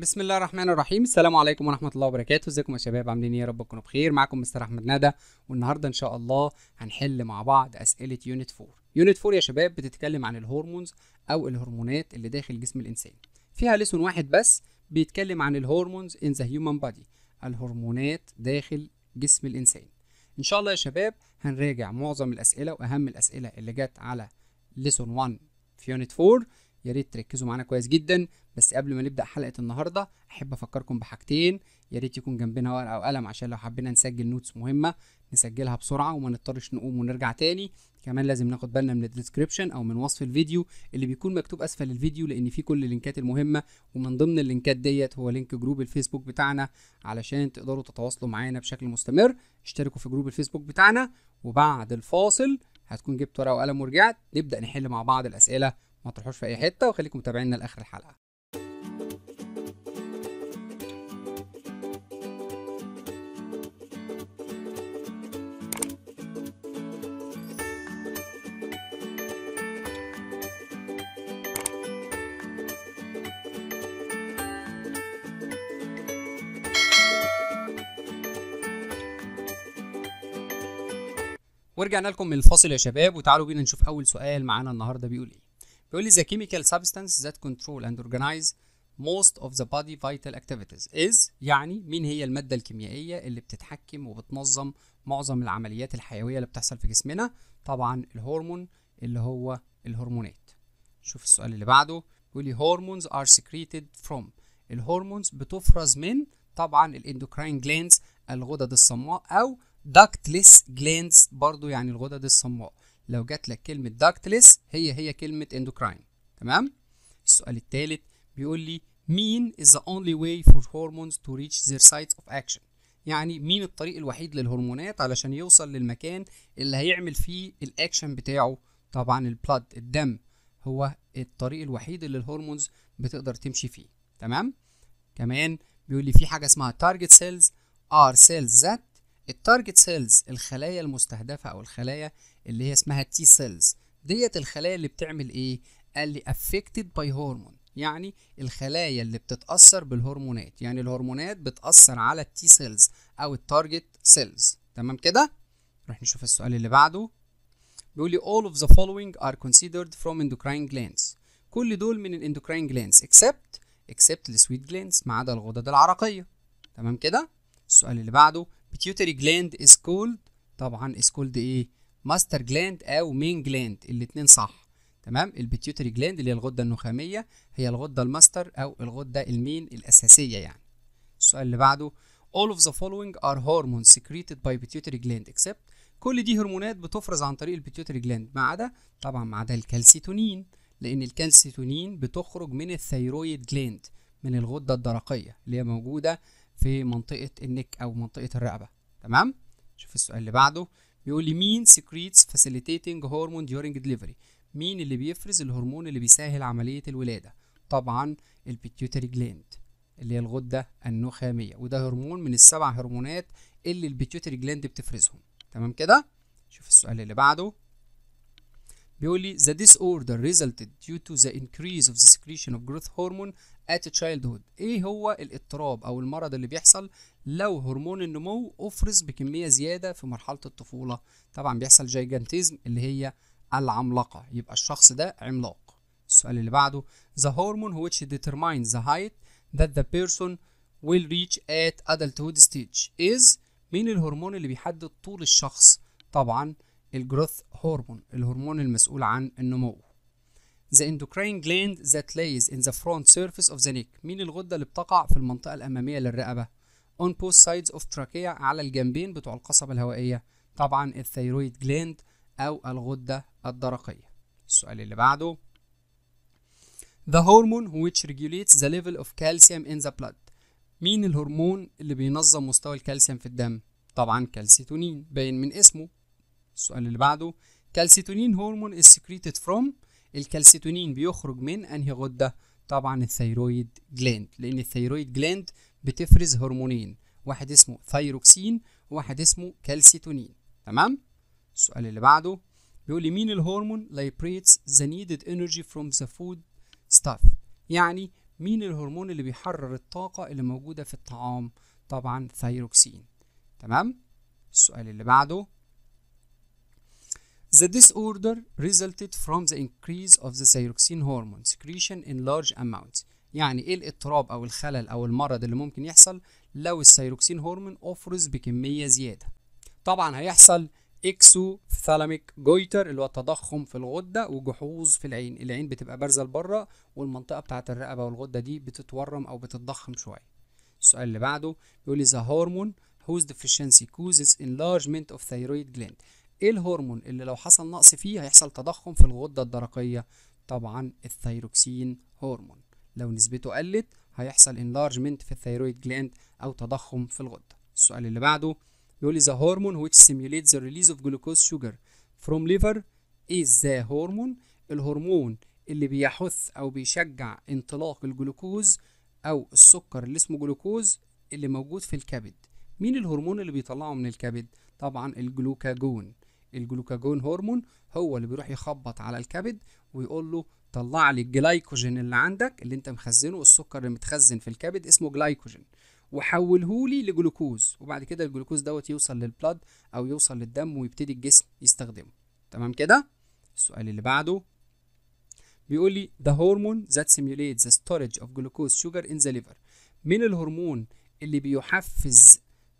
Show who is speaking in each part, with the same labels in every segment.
Speaker 1: بسم الله الرحمن الرحيم السلام عليكم ورحمة الله وبركاته ازيكم يا شباب عاملين ايه يا رب تكونوا بخير معاكم مستر احمد ندى والنهارده ان شاء الله هنحل مع بعض اسئلة يونت 4 يونت 4 يا شباب بتتكلم عن الهرمونز او الهرمونات اللي داخل جسم الانسان فيها ليسون واحد بس بيتكلم عن الهرمونز ان ذا هيومن بادي الهرمونات داخل جسم الانسان ان شاء الله يا شباب هنراجع معظم الاسئلة واهم الاسئلة اللي جت على ليسون 1 في يونت 4 يا ريت تركزوا معانا كويس جدا بس قبل ما نبدا حلقه النهارده احب افكركم بحاجتين يا ريت يكون جنبنا ورقه او قلم عشان لو حبينا نسجل نوتس مهمه نسجلها بسرعه وما نضطرش نقوم ونرجع تاني كمان لازم ناخد بالنا من الديسكريبشن او من وصف الفيديو اللي بيكون مكتوب اسفل الفيديو لان فيه كل اللينكات المهمه ومن ضمن اللينكات ديت هو لينك جروب الفيسبوك بتاعنا علشان تقدروا تتواصلوا معانا بشكل مستمر اشتركوا في جروب الفيسبوك بتاعنا وبعد الفاصل هتكون جبت ورقه وقلم ورجعت نبدا نحل مع بعض الاسئله ما تروحوش في اي حته وخليكم متابعينا لاخر الحلقه ورجعنا لكم من الفاصل يا شباب وتعالوا بينا نشوف اول سؤال معانا النهارده بيقول ايه بيقول لي the chemical substance that control and organize most of the body vital activities is يعني مين هي المادة الكيميائية اللي بتتحكم وبتنظم معظم العمليات الحيوية اللي بتحصل في جسمنا طبعا الهرمون اللي هو الهرمونات شوف السؤال اللي بعده بيقول لي hormones are secreted from الهرمونز بتفرز من طبعا الاندوكراين جلاندز الغدد الصماء او ductless glands برضو يعني الغدد الصماء لو جات لك كلمة ductless هي هي كلمة endocrine تمام السؤال الثالث بيقول لي مين is the only way for hormones to reach their sites of action يعني مين الطريق الوحيد للهرمونات علشان يوصل للمكان اللي هيعمل فيه الاكشن بتاعه طبعا البلاد الدم هو الطريق الوحيد اللي الهرمونز بتقدر تمشي فيه تمام كمان بيقول لي في حاجه اسمها target cells are cells that التارجت سيلز الخلايا المستهدفه او الخلايا اللي هي اسمها تي سيلز ديت الخلايا اللي بتعمل ايه قال لي affected by hormone يعني الخلايا اللي بتتاثر بالهرمونات يعني الهرمونات بتاثر على التي سيلز او التارجت سيلز تمام كده نروح نشوف السؤال اللي بعده بيقول لي all of the following are considered from endocrine glands كل دول من الاندوكراين جلاندز except except السويت جلاندز ما عدا الغدد العرقيه تمام كده السؤال اللي بعده pituitary gland is called طبعا is called ايه master gland او main gland الاتنين صح تمام البيتيوتري جلاند اللي هي الغده النخاميه هي الغده الماستر او الغده المين الاساسيه يعني السؤال اللي بعده all of the following are hormones secreted by pituitary gland except كل دي هرمونات بتفرز عن طريق البيتيوتري جلاند ما عدا طبعا ما عدا الكالسيتونين لان الكالسيتونين بتخرج من الثيرويد جلاند من الغده الدرقيه اللي هي موجوده في منطقة النك أو منطقة الرقبة تمام شوف السؤال اللي بعده بيقول لي مين secretes facilitating hormone during delivery مين اللي بيفرز الهرمون اللي بيسهل عملية الولادة طبعا البيتيوتري جلاند اللي هي الغدة النخامية وده هرمون من السبع هرمونات اللي البيتيوتري جلاند بتفرزهم تمام كده شوف السؤال اللي بعده بيقول لي the disorder resulted due to the increase of the secretion of growth hormone at childhood ايه هو الاضطراب او المرض اللي بيحصل لو هرمون النمو افرز بكميه زياده في مرحله الطفوله طبعا بيحصل جيجانتيزم اللي هي العملاقه يبقى الشخص ده عملاق السؤال اللي بعده the hormone which determines the height that the person will reach at adulthood stage is مين الهرمون اللي بيحدد طول الشخص طبعا الجروث هرمون الهرمون المسؤول عن النمو the endocrine gland that lays in the front surface of the neck مين الغدة اللي بتقع في المنطقة الأمامية للرقبة on both sides of trachea على الجنبين بتوع القصبة الهوائية طبعا الثيرويد جلاند أو الغدة الدرقية السؤال اللي بعده the hormone which regulates the level of calcium in the blood مين الهرمون اللي بينظم مستوى الكالسيوم في الدم طبعا كالسيتونين باين من اسمه السؤال اللي بعده كالسيتونين هرمون is secreted from الكالسيتونين بيخرج من انهي غده طبعا الثيرويد جلاند لان الثيرويد جلاند بتفرز هرمونين واحد اسمه ثايروكسين وواحد اسمه كالسيتونين تمام السؤال اللي بعده بيقول لي مين الهرمون liberates the needed energy from the food stuff يعني مين الهرمون اللي بيحرر الطاقة اللي موجودة في الطعام طبعا ثايروكسين تمام السؤال اللي بعده The disorder resulted from the increase of the thyroxine hormone secretion in large amounts يعني ايه الاضطراب او الخلل او المرض اللي ممكن يحصل لو الثيروكسين هرمون افرز بكمية زيادة طبعا هيحصل اكسو ثالاميك جويتر اللي هو التضخم في الغده وجحوظ في العين العين بتبقى بارزه لبره والمنطقه بتاعه الرقبه والغده دي بتتورم او بتتضخم شويه السؤال اللي بعده بيقول لي the hormone whose deficiency causes enlargement of thyroid gland ايه الهرمون اللي لو حصل نقص فيه هيحصل تضخم في الغده الدرقيه طبعا الثيروكسين هرمون لو نسبته قلت هيحصل enlargement في الثيرويد جلاند او تضخم في الغده السؤال اللي بعده يقول لي the hormone which stimulates the release of glucose sugar from liver is the hormone الهرمون اللي بيحث او بيشجع انطلاق الجلوكوز او السكر اللي اسمه جلوكوز اللي موجود في الكبد مين الهرمون اللي بيطلعه من الكبد طبعا الجلوكاجون الجلوكاجون هرمون هو اللي بيروح يخبط على الكبد ويقول له طلع لي الجلايكوجين اللي عندك اللي انت مخزنه السكر اللي متخزن في الكبد اسمه جلايكوجين وحوله لي لجلوكوز وبعد كده الجلوكوز دوت يوصل للبلاد او يوصل للدم ويبتدي الجسم يستخدمه تمام كده السؤال اللي بعده بيقول لي the hormone that simulates the storage of glucose sugar in the liver مين الهرمون اللي بيحفز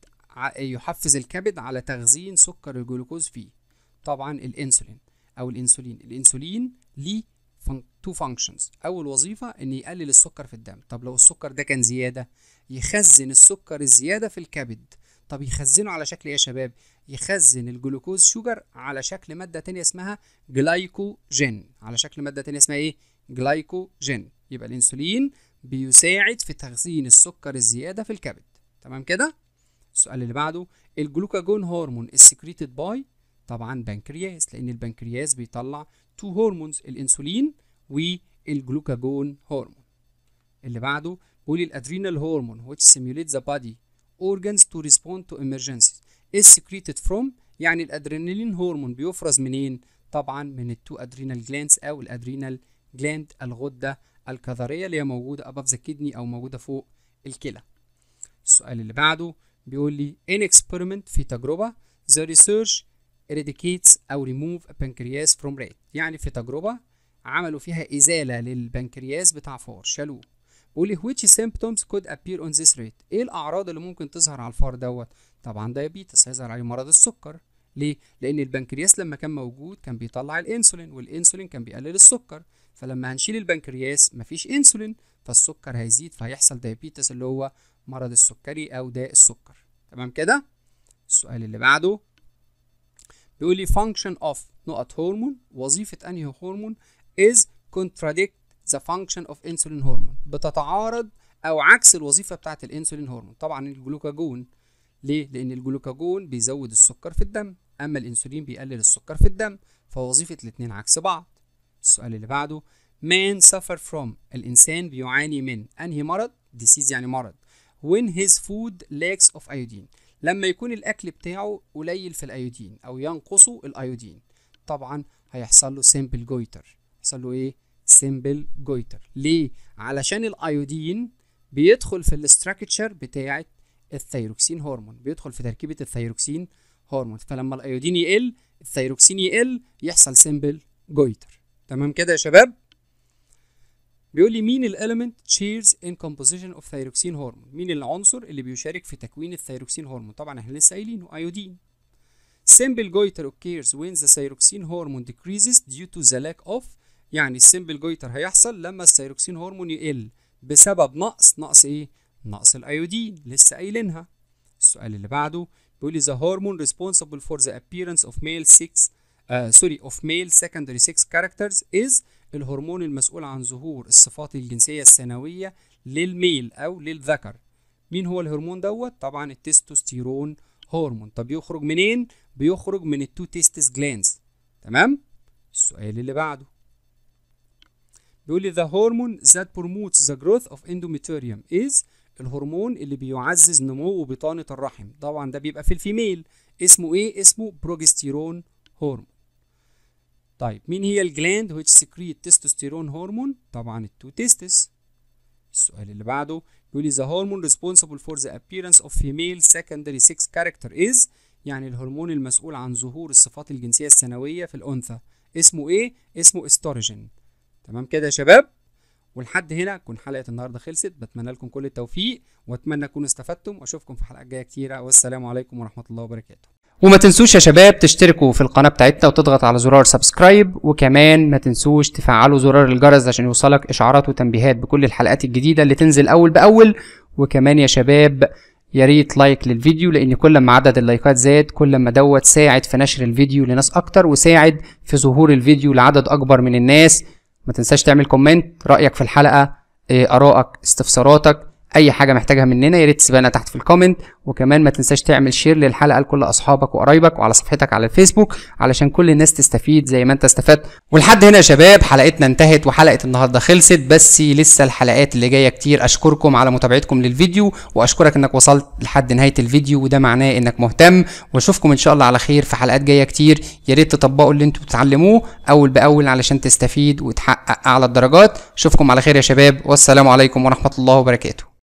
Speaker 1: يحفز الكبد على تخزين سكر الجلوكوز فيه طبعا الانسولين او الانسولين الانسولين ليه تو فانكشنز اول وظيفه ان يقلل السكر في الدم طب لو السكر ده كان زياده يخزن السكر الزياده في الكبد طب يخزنه على شكل ايه يا شباب يخزن الجلوكوز شوجر على شكل ماده تانية اسمها جلايكوجين على شكل ماده تانية اسمها ايه جلايكوجين يبقى الانسولين بيساعد في تخزين السكر الزياده في الكبد تمام كده السؤال اللي بعده الجلوكاجون هرمون السكريتد باي طبعا بنكرياس لان البنكرياس بيطلع تو هرمونز الانسولين والجلوكاجون هرمون اللي بعده بيقول الادرينال هرمون which stimulates the body organs to respond to emergencies is secreted from يعني الادرينالين هرمون بيفرز منين طبعا من التو ادرينال جلاندز او الادرينال جلاند الغده الكظريه اللي هي موجوده above the kidney او موجوده فوق الكلى السؤال اللي بعده بيقول لي in experiment في تجربه the research eradicates او remove a pancreas from rat يعني في تجربه عملوا فيها ازاله للبنكرياس بتاع فار شالوه بيقول لي which symptoms could appear on this rate ايه الاعراض اللي ممكن تظهر على الفار دوت طبعا دايابيتس هيظهر عليه مرض السكر ليه لان البنكرياس لما كان موجود كان بيطلع الانسولين والانسولين كان بيقلل السكر فلما هنشيل البنكرياس مفيش انسولين فالسكر هيزيد فهيحصل دايابيتس اللي هو مرض السكري او داء السكر تمام كده السؤال اللي بعده بيقول لي function of نقط هرمون وظيفة أنهي هرمون is contradict the function of insulin hormone بتتعارض أو عكس الوظيفة بتاعة الانسولين هرمون طبعا الجلوكاجون ليه؟ لأن الجلوكاجون بيزود السكر في الدم أما الانسولين بيقلل السكر في الدم فوظيفة الاتنين عكس بعض السؤال اللي بعده man suffer from الإنسان بيعاني من أنهي مرض؟ disease يعني مرض when his food lacks of iodine لما يكون الاكل بتاعه قليل في الايودين او ينقصه الايودين طبعا هيحصل له سيمبل جويتر يحصل له ايه سيمبل جويتر ليه علشان الايودين بيدخل في الاستراكشر بتاعه الثيروكسين هرمون بيدخل في تركيبه الثيروكسين هرمون فلما الايودين يقل الثيروكسين يقل يحصل سيمبل جويتر تمام كده يا شباب بيقول لي مين الاليمنت تشيرز ان كومبوزيشن اوف ثيروكسين هرمون مين العنصر اللي بيشارك في تكوين الثيروكسين هرمون طبعا احنا لسه قايلينه ايودين simple goiter occurs when the thyroxine hormone decreases due to the lack of يعني السمبل جويتر هيحصل لما الثيروكسين هرمون يقل بسبب نقص نقص ايه نقص الايودين لسه قايلينها السؤال اللي بعده بيقول لي the hormone responsible for the appearance of male sex uh, sorry of male secondary sex characters is الهرمون المسؤول عن ظهور الصفات الجنسية الثانوية للميل أو للذكر مين هو الهرمون دوت؟ طبعا التستوستيرون هرمون طب يخرج منين؟ بيخرج من التو تيستس جلانز تمام؟ السؤال اللي بعده بيقول لي the hormone that promotes the growth of endometrium is الهرمون اللي بيعزز نمو بطانة الرحم طبعا ده بيبقى في الفيميل اسمه ايه؟ اسمه بروجستيرون هرمون طيب مين هي الجلاند which secrete testosterone هرمون طبعا التو تيستس السؤال اللي بعده بيقول لي the hormone responsible for the appearance of female secondary sex character is يعني الهرمون المسؤول عن ظهور الصفات الجنسية الثانوية في الأنثى اسمه إيه؟ اسمه استروجين تمام كده يا شباب؟ ولحد هنا تكون حلقة النهاردة خلصت بتمنى لكم كل التوفيق وأتمنى تكونوا استفدتم وأشوفكم في حلقات جاية كتيرة والسلام عليكم ورحمة الله وبركاته وما تنسوش يا شباب تشتركوا في القناة بتاعتنا وتضغط على زرار سبسكرايب وكمان ما تنسوش تفعلوا زرار الجرس عشان يوصلك إشعارات وتنبيهات بكل الحلقات الجديدة اللي تنزل أول بأول وكمان يا شباب يا ريت لايك للفيديو لان كل ما عدد اللايكات زاد كل ما دوت ساعد في نشر الفيديو لناس اكتر وساعد في ظهور الفيديو لعدد اكبر من الناس ما تنساش تعمل كومنت رايك في الحلقه إيه، ارائك استفساراتك اي حاجه محتاجها مننا يا ريت تسيبها لنا تحت في الكومنت وكمان ما تنساش تعمل شير للحلقه لكل اصحابك وقرايبك وعلى صفحتك على الفيسبوك علشان كل الناس تستفيد زي ما انت استفدت ولحد هنا يا شباب حلقتنا انتهت وحلقه النهارده خلصت بس لسه الحلقات اللي جايه كتير اشكركم على متابعتكم للفيديو واشكرك انك وصلت لحد نهايه الفيديو وده معناه انك مهتم واشوفكم ان شاء الله على خير في حلقات جايه كتير يا ريت تطبقوا اللي انتوا بتتعلموه اول باول علشان تستفيد وتحقق اعلى الدرجات اشوفكم على خير يا شباب والسلام عليكم ورحمه الله وبركاته